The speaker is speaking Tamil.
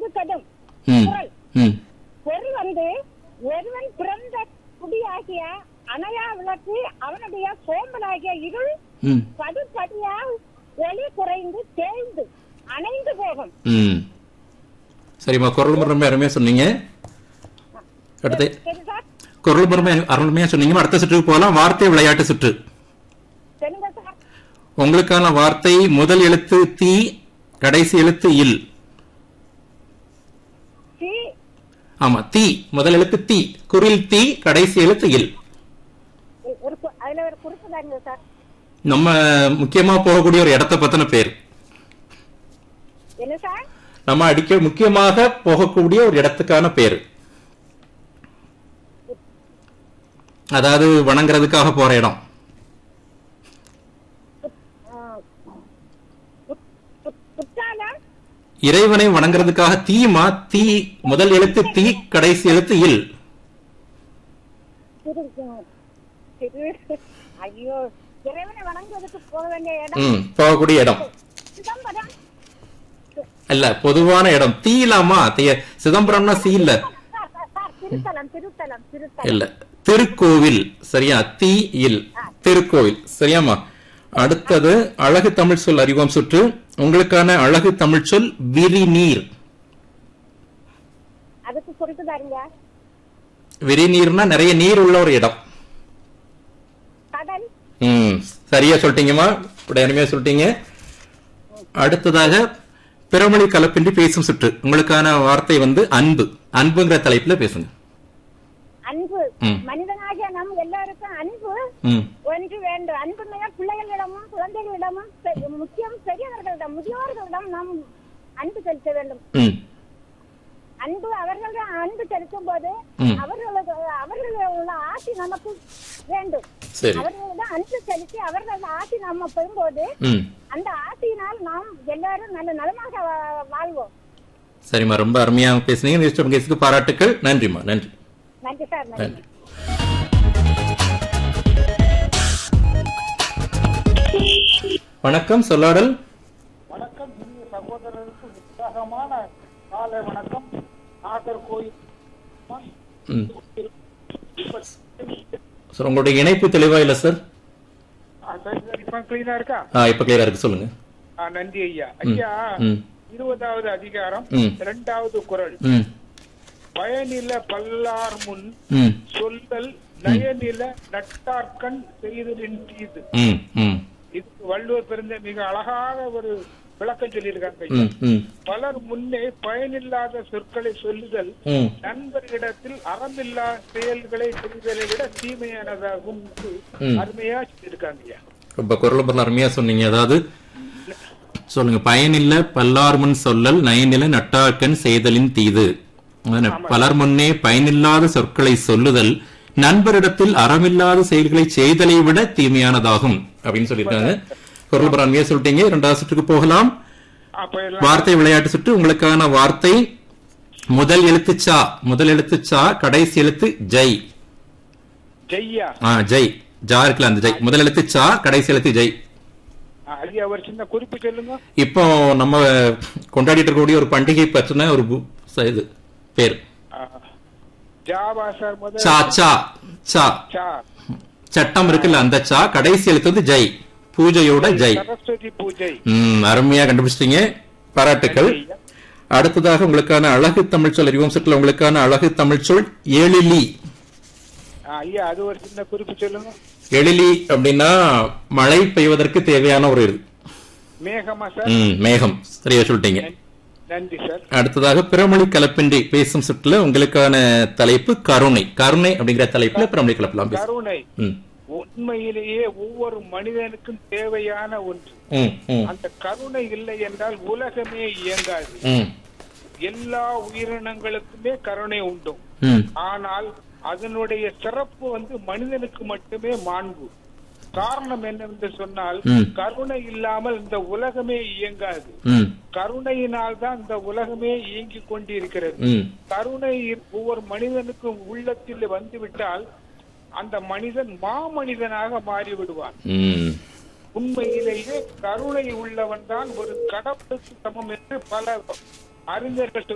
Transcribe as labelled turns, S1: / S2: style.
S1: அறிவு கடும்
S2: ம்
S1: குரல்
S2: ம்
S1: பொருள் வந்து ஒருவன் பிறந்த குடியாகிய அணையா விளக்கு அவனுடைய சோம்பலாகிய இருள்
S2: ம்
S1: படிப்படியால் ஒளி குறைந்து தேய்ந்து அணைந்து போகும்
S2: ம் சரிம்மா குரல் முறை அருமையாக சொன்னீங்க அடுத்து
S1: சரி சார்
S2: குரல் முறை அருமையாக சொன்னீங்க அடுத்த சுற்றுக்கு போகலாம் வார்த்தை விளையாட்டு சுற்று
S1: சரிங்க சார்
S2: உங்களுக்கான வார்த்தை முதல் எழுத்து தி கடைசி எழுத்து இல்
S1: சி
S2: ஆமா தி முதல் எழுத்து தி குரில் தி கடைசி எழுத்து இல்
S1: ஒரு கு- அதுல ஒரு குறிப்பு தாங்க சார்
S2: நம்ம முக்கியமா போகக்கூடிய ஒரு இடத்த பத்தின பேர்
S1: என்ன சார்
S2: நம்ம அடிக்க முக்கியமாக போகக்கூடிய ஒரு இடத்துக்கான பேர் அதாவது வணங்குறதுக்காக போற இடம்
S1: ஆ, குத்- குத்- குற்றாலம்
S2: இறைவனை வணங்குறதுக்காக தீமா தீ முதல் எழுத்து தீ கடைசி எழுத்து இல்
S1: திரு திரு ஐயோ இறைவனை வணங்குவதற்கு போக வேண்டிய இடம்
S2: ம் போகக்கூடிய இடம்
S1: சிதம்பரம்
S2: இல்ல பொதுவான இடம் தீ இல்லாமா தீ- சிதம்பரம்னா சீ இல்ல
S1: சார், சார், சார், திருத்தலம் திருத்தலம் திருத்தலம்
S2: இல்ல திருக்கோவில் சரியா தீ இல் திருக்கோவில் சரியாமா அடுத்தது அழகு தமிழ் சொல் அறிவோம் சுற்று உங்களுக்கான அழகு தமிழ் சொல் விரிநீர்
S1: அதுக்கு குறிப்பு தாருங்க
S2: விரிநீர்னா நிறைய நீர் உள்ள ஒரு இடம்
S1: கடல்
S2: ம் சரியா சொல்லிட்டீங்கம்மா இப்படி அருமையா சொல்லிட்டீங்க அடுத்ததாக பிறமொழி கலப்பின்றி பேசும் சுற்று உங்களுக்கான வார்த்தை வந்து அன்பு அன்புங்கிற தலைப்புல பேசுங்க
S1: அன்பு
S2: ம்.
S1: மனிதனாகிய நம் எல்லாருக்கும் அன்பு
S2: ம்
S1: ஒன்று வேண்டும் அன்புமையா பிள்ளைகளிடமும் குழந்தைகளிடமும் பெ- முக்கியம் பெரியவர்களிடம் முதியோர்களிடம் நாம் அன்பு செலுத்த வேண்டும்
S2: ம்
S1: அன்பு அவர்களிடம் அன்பு செலுத்தும் போது
S2: ம்.
S1: அவர்களுக்கு அவர்களோட ஆசி நமக்கு வேண்டும்
S2: சரி
S1: அவர்களிடம் அன்பு செலுத்தி அவர்களோட ஆசி நம்ம பெறும்போது
S2: ம்
S1: அந்த ஆசையினால் நாம் எல்லாரும் நல்ல நலமாக வா- வாழ்வோம்
S2: சரிம்மா ரொம்ப அருமையா பேசுனீங்க நியூஸ் கேஸுக்கு பாராட்டுக்கள் நன்றிம்மா நன்றி
S1: நன்றி சார் நன்றி
S2: நன்றி வணக்கம் சொல்லாடல்
S3: வணக்கம் இனிய சகோதரருக்கு உற்சாகமான காலை வணக்கம் நாகர்கோயில்
S2: ம் சார் உங்களுடைய இணைப்பு தெளிவா இல்ல சார்
S3: ஆ, சரி, சரி, இப்ப கிளீனா இருக்கா
S2: ஆ இப்ப கிளியரா இருக்கு சொல்லுங்க
S3: ஆ, நன்றி ஐயா ஐயா
S2: ம்
S3: இருபதாவது அதிகாரம்
S2: ம்.
S3: இரண்டாவது குரல்
S2: ம்
S3: பயனில பல்லார் முன்
S2: ம்
S3: சொல்லல் நயனில நட்டார்கண் செய்தலின் தீது
S2: ம் ம்
S3: இதுக்கு வள்ளுவர் பிறந்த மிக அழகாக ஒரு விளக்கம் சொல்லியிருக்காங்க ஐயா.
S2: ம் ம்
S3: பலர் முன்னே பயனில்லாத சொற்களை சொல்லுதல்
S2: ம்
S3: நண்பர்களிடத்தில் அறமில்லா செயல்களை செய்வதை விட தீமையானதாகும் என்று
S2: ம்.
S3: அருமையா சொல்லியிருக்காங்க ஐயா.
S2: ரொம்ப குரல் பொருள் அருமையா சொன்னீங்க அதாவது சொல்லுங்க பயனில்ல பல்லார் முன் சொல்லல் நயனில நட்டார்க்கன் செய்தலின் தீது அதானே, பலர் முன்னே பயனில்லாத சொற்களை சொல்லுதல் நண்பரிடத்தில் அறமில்லாத செயல்களை செய்தலை விட தீமையானதாகும் அப்படின்னு சொல்லியிருக்காங்க குரல் பொருள் அருமையா சொல்லிட்டீங்க இரண்டாவது சுற்றுக்கு போகலாம்
S3: அப்ப எல்லாம்
S2: வார்த்தை விளையாட்டு சுற்று உங்களுக்கான வார்த்தை முதல் எழுத்து சா முதல் எழுத்து சா கடைசி எழுத்து ஜெய்
S3: ஜெய்யா
S2: ஆ ஜெய் ஜா இருக்குல்ல அந்த ஜெய் முதல் எழுத்து சா கடைசி எழுத்து ஜெய்
S3: ஆ, ஐயா ஒரு சின்ன குறிப்பு சொல்லுங்க
S2: இப்போ நம்ம கொண்டாடிட்டு இருக்கக்கூடிய ஒரு பண்டிகை பற்றின ஒரு பு- ச- இது பேர்
S3: ஆ, ஜாவா சார் முதல்
S2: சா சா சா
S3: சா
S2: சட்டம் இருக்குல்ல அந்த சா கடைசி எழுத்து வந்து ஜெய் பூஜையோட ஜெய்
S3: சரஸ்வதி பூஜை
S2: ம் அருமையா கண்டுபிடிச்சிட்டீங்க பாராட்டுக்கள்
S3: நன்றி ஐயா.
S2: அடுத்ததாக உங்களுக்கான அழகு தமிழ் சொல் அறிவோம் சுற்றுல உங்களுக்கான அழகு தமிழ் சொல் எழிலி
S3: ஆ, ஐயா அது ஒரு சின்ன குறிப்பு சொல்லுங்க
S2: எழிலி அப்படின்னா மழை பெய்வதற்கு தேவையான ஒரு இது
S3: மேகமா சார்
S2: ம் மேகம் சரியா சொல்லிட்டீங்க
S3: நன்றி சார்
S2: அடுத்ததாக பிறமொழி கலப்பின்றி பேசும் சுற்றுல உங்களுக்கான தலைப்பு கருணை கருணை அப்படிங்கிற தலைப்புல பிறமொழி கலப்பலாம் பேசும்
S3: கருணை
S2: ம்
S3: உண்மையிலேயே ஒவ்வொரு மனிதனுக்கும் தேவையான ஒன்று
S2: ம் ம்
S3: அந்த கருணை இல்லை என்றால் உலகமே இயங்காது
S2: ம்
S3: எல்லா உயிரினங்களுக்குமே கருணை உண்டு
S2: ம்
S3: ஆனால் அதனுடைய சிறப்பு வந்து மனிதனுக்கு மட்டுமே மாண்பு காரணம் என்னவென்று சொன்னால்
S2: ம்.
S3: கருணை இல்லாமல் இந்த உலகமே இயங்காது
S2: ம்
S3: கருணையினால் தான் இந்த உலகமே இயங்கிக் கொண்டிருக்கிறது
S2: ம்
S3: கருணை ஒவ்வொரு மனிதனுக்கும் உள்ளத்தில் வந்துவிட்டால் அந்த மனிதன் மாமனிதனாக மாறி விடுவான்
S2: ம்
S3: உண்மையிலேயே கருணை உள்ளவன் தான் ஒரு கடவுளுக்கு சமம் என்று பல அறிஞர்கள்